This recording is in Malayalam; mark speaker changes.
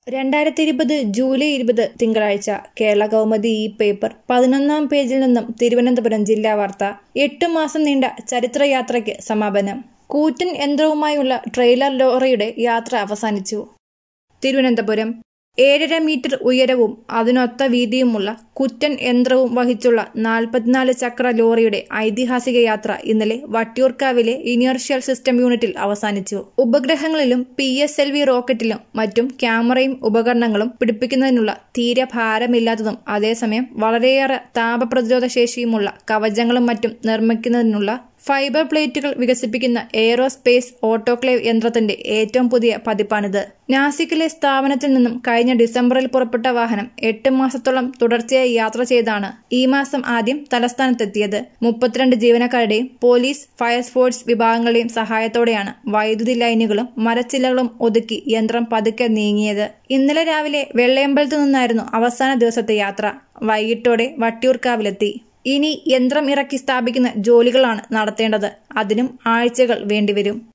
Speaker 1: രണ്ടായിരത്തി ഇരുപത് ജൂലൈ ഇരുപത് തിങ്കളാഴ്ച കേരള കൗമുദി ഈ പേപ്പർ പതിനൊന്നാം പേജിൽ നിന്നും തിരുവനന്തപുരം ജില്ലാ വാർത്ത എട്ട് മാസം നീണ്ട ചരിത്രയാത്രയ്ക്ക് സമാപനം കൂറ്റൻ യന്ത്രവുമായുള്ള ട്രെയിലർ ലോറിയുടെ യാത്ര അവസാനിച്ചു തിരുവനന്തപുരം ഏഴര മീറ്റർ ഉയരവും അതിനൊത്ത വീതിയുമുള്ള കുറ്റൻ യന്ത്രവും വഹിച്ചുള്ള നാൽപ്പത്തിനാല് ചക്ര ലോറിയുടെ ഐതിഹാസിക യാത്ര ഇന്നലെ വട്ടിയൂർക്കാവിലെ ഇനേർഷ്യൽ സിസ്റ്റം യൂണിറ്റിൽ അവസാനിച്ചു ഉപഗ്രഹങ്ങളിലും പി എസ് എൽ വി റോക്കറ്റിലും മറ്റും ക്യാമറയും ഉപകരണങ്ങളും പിടിപ്പിക്കുന്നതിനുള്ള തീരെ ഭാരമില്ലാത്തതും അതേസമയം വളരെയേറെ താപപ്രതിരോധ ശേഷിയുമുള്ള കവചങ്ങളും മറ്റും നിർമ്മിക്കുന്നതിനുള്ള ഫൈബർ പ്ലേറ്റുകൾ വികസിപ്പിക്കുന്ന എയറോസ്പേസ് ഓട്ടോക്ലേവ് യന്ത്രത്തിന്റെ ഏറ്റവും പുതിയ പതിപ്പാണിത് നാസിക്കിലെ സ്ഥാപനത്തിൽ നിന്നും കഴിഞ്ഞ ഡിസംബറിൽ പുറപ്പെട്ട വാഹനം എട്ട് മാസത്തോളം തുടർച്ചയായി യാത്ര ചെയ്താണ് ഈ മാസം ആദ്യം തലസ്ഥാനത്തെത്തിയത് മുപ്പത്തിരണ്ട് ജീവനക്കാരുടെയും പോലീസ് ഫയർഫോഴ്സ് വിഭാഗങ്ങളുടെയും സഹായത്തോടെയാണ് വൈദ്യുതി ലൈനുകളും മരച്ചില്ലകളും ഒതുക്കി യന്ത്രം പതുക്കെ നീങ്ങിയത് ഇന്നലെ രാവിലെ വെള്ളയമ്പലത്തു നിന്നായിരുന്നു അവസാന ദിവസത്തെ യാത്ര വൈകിട്ടോടെ വട്ടിയൂർക്കാവിലെത്തി ഇനി യന്ത്രം ഇറക്കി സ്ഥാപിക്കുന്ന ജോലികളാണ് നടത്തേണ്ടത് അതിനും ആഴ്ചകൾ വേണ്ടിവരും